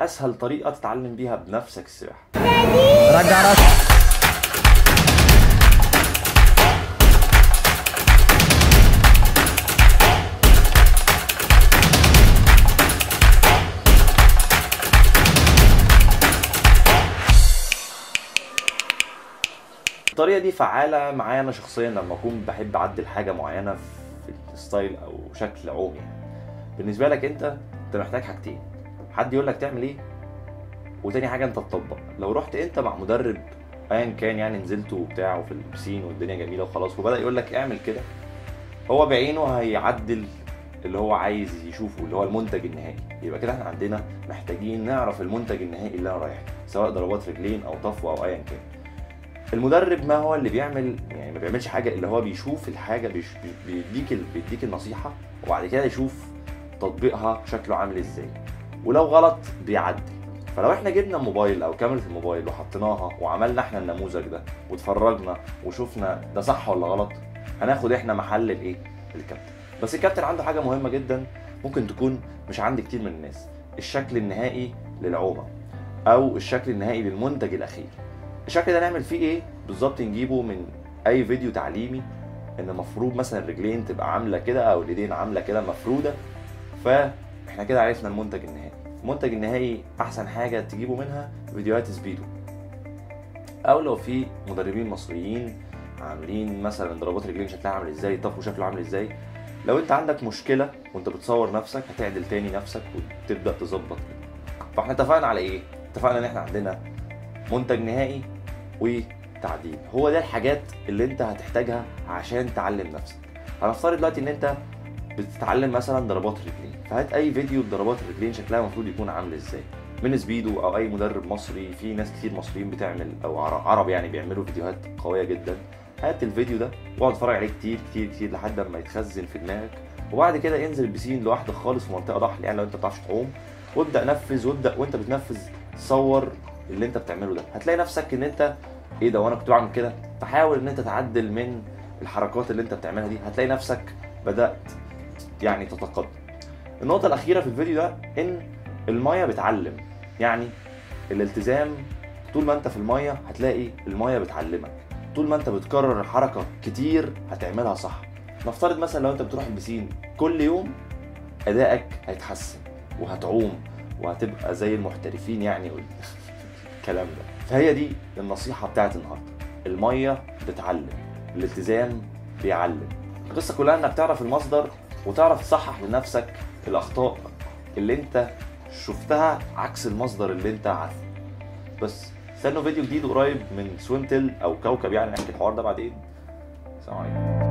اسهل طريقه تتعلم بيها بنفسك السباحه رجع راسك الطريقه دي فعاله معايا انا شخصيا لما اكون بحب اعدل حاجه معينه في الستايل او شكل عومي يعني بالنسبه لك انت انت محتاج حاجتين حد يقول لك تعمل ايه وتاني حاجه انت تطبق لو رحت انت مع مدرب ايا كان يعني نزلت وبتاع وفي البسين والدنيا جميله وخلاص وبدا يقول لك اعمل كده هو بعينه هيعدل اللي هو عايز يشوفه اللي هو المنتج النهائي يبقى كده احنا عندنا محتاجين نعرف المنتج النهائي اللي انا رايح له، سواء ضربات رجلين او طفو او ايا كان المدرب ما هو اللي بيعمل يعني ما بيعملش حاجه الا هو بيشوف الحاجه بيش بيديك ال- بيديك النصيحه وبعد كده يشوف تطبيقها شكله عامل ازاي ولو غلط بيعدل فلو احنا جبنا موبايل او كاميرا الموبايل وحطيناها وعملنا احنا النموذج ده واتفرجنا وشفنا ده صح ولا غلط هناخد احنا محل الايه الكابتن بس الكابتن عنده حاجه مهمه جدا ممكن تكون مش عند كتير من الناس الشكل النهائي للعومه او الشكل النهائي للمنتج الاخير الشكل ده نعمل فيه ايه بالظبط نجيبه من اي فيديو تعليمي ان المفروض مثلا الرجلين تبقى عامله كده او الايدين عامله كده مفروده فاحنا كده عرفنا المنتج النهائي المنتج النهائي احسن حاجه تجيبه منها فيديوهات سبيدو او لو في مدربين مصريين عاملين مثلا ضربات رجلين شكلها عامل ازاي طفو شكله عامل ازاي لو انت عندك مشكله وانت بتصور نفسك هتعدل تاني نفسك وتبدا تظبط كده فاحنا اتفقنا على ايه اتفقنا ان احنا عندنا منتج نهائي وتعديل هو ده الحاجات اللي انت هتحتاجها عشان تعلم نفسك هنفترض دلوقتي ان انت بتتعلم مثلا ضربات رجلين فهات اي فيديو ضربات الرجلين شكلها المفروض يكون عامل ازاي من سبيدو او اي مدرب مصري في ناس كتير مصريين بتعمل او عر- عرب يعني بيعملوا فيديوهات قويه جدا هات الفيديو ده واقعد اتفرج عليه كتير كتير كتير لحد ما يتخزن في دماغك وبعد كده انزل البسين لوحدك خالص في منطقه ضحل يعني لو انت ما بتعرفش تعوم وابدا نفذ وابدا وانت بتنفذ صور اللي انت بتعمله ده هتلاقي نفسك ان انت ايه ده وانا كنت بعمل كده فحاول ان انت تعدل من الحركات اللي انت بتعملها دي هتلاقي نفسك بدات يعني تتقدم النقطه الاخيره في الفيديو ده ان الميه بتعلم يعني الالتزام طول ما انت في الميه هتلاقي الميه بتعلمك طول ما انت بتكرر الحركه كتير هتعملها صح نفترض مثلا لو انت بتروح البسين كل يوم ادائك هيتحسن وهتعوم وهتبقى زي المحترفين يعني الكلام ده فهي دي النصيحه بتاعت النهارده الميه بتعلم الالتزام بيعلم القصه كلها انك تعرف المصدر وتعرف تصحح لنفسك الاخطاء اللي انت شفتها عكس المصدر اللي انت عارفه بس استنوا فيديو جديد قريب من سويمتل او كوكب يعني نحكي الحوار ده بعدين سلام عليكم